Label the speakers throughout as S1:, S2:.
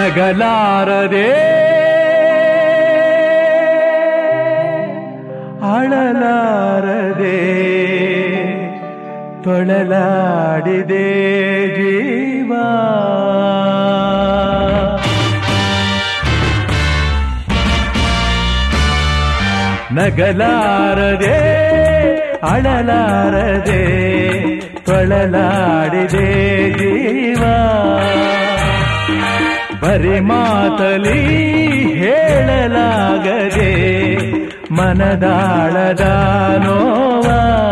S1: ನಗಲಾರದೆ ಅಳಲಾರದೆ ತೊಳಲಾಡಿದೆ ಜೀವ ನಗಲಾರದೆ ಅಳಲಾರದೆ ತೊಳಲಾಡಿದೆ ಜೀವ ಬರಿ ಮಾತಲಿ ಹೇಳಲಾಗದೆ ಮನದಾಳದ ನೋವ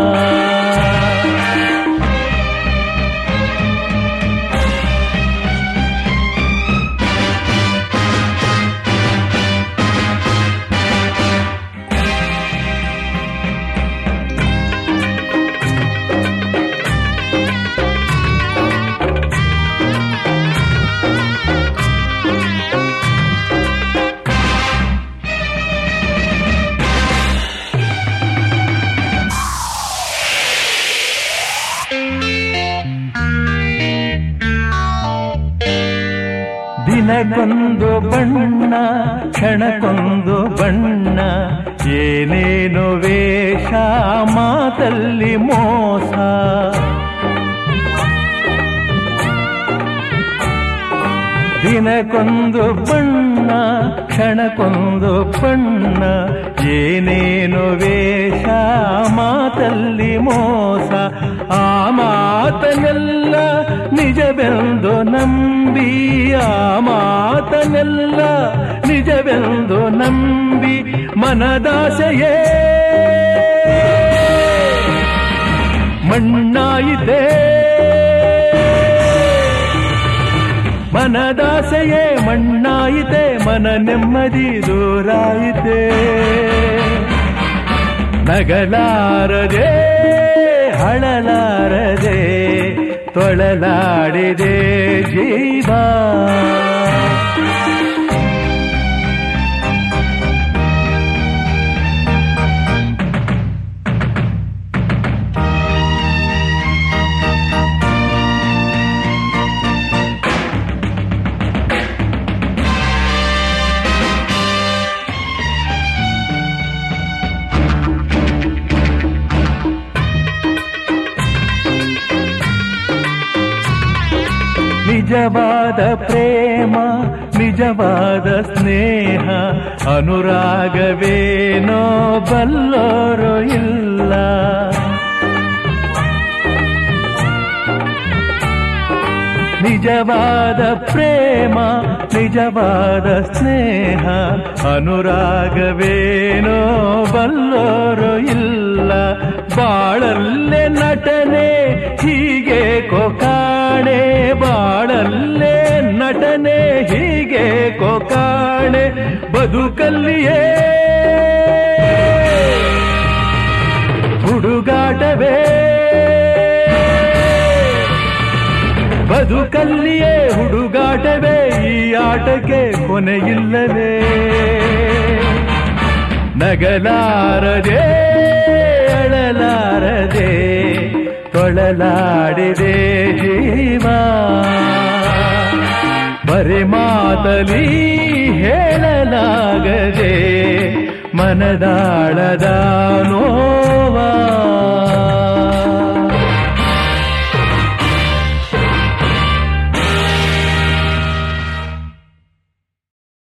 S1: ದಿನಕ್ಕೊಂದು ಬಣ್ಣ ಕ್ಷಣಕ್ಕೊಂದು ಬಣ್ಣ ಏನೇನು ವೇಷ ಮಾತಲ್ಲಿ ಮೋಸ ದಿನಕ್ಕೊಂದು ಬಣ್ಣ ಕ್ಷಣಕ್ಕೊಂದು ಬಣ್ಣ ಏನೇನು ವೇಷ ಮಾತಲ್ಲಿ ಮೋಸ ಆ ಮಾತನೆಲ್ಲ ನಿಜವೆಂದು ನಂಬಿ ಆ ಮಾತನೆಲ್ಲ ನಿಜವೆಂದು ನಂಬಿ ಮನದಾಸೆಯೇ ಮಣ್ಣಾಯಿತೆ ಮನದಾಸೆಯೇ ಮಣ್ಣಾಯಿತೆ ಮನ ನೆಮ್ಮದಿ ದೂರಾಯಿತೆ ನಗಲಾರದೆ ಹಳಲಾರದೆ ತೊಳಲಾಡಿದೆ ಜೀವ ನಿಜವಾದ ಪ್ರೇಮ ನಿಜವಾದ ಸ್ನೇಹ ಅನುರಾಗವೇನೋ ಬಲ್ಲೋರು ಇಲ್ಲ ನಿಜವಾದ ಪ್ರೇಮ ನಿಜವಾದ ಸ್ನೇಹ ಅನುರಾಗವೇನೋ ಬಲ್ಲೋರು ಇಲ್ಲ ಬಾಳಲ್ಲೇ ನಟನೆ ಹೀಗೆ ಕೊಕಾಣೆ ಬಾಳಲ್ಲೇ ನಟನೆ ಹೀಗೆ ಕೊಕಾಣೆ ಬದುಕಲ್ಲಿಯೇ ಹುಡುಗಾಟವೇ ಬದುಕಲ್ಲಿಯೇ ಹುಡುಗಾಟವೇ ಈ ಆಟಕ್ಕೆ ಕೊನೆಯಿಲ್ಲವೇ ನಗಲಾರದೆ ಅಳಲಾರದೆ ತೊಳಲಾಡಿದೆ ಜೀವ ಬರೆ ಮಾತಲಿ ಹೇಳಲಾಗದೆ ಮನದಾಳದ ನೋವಾ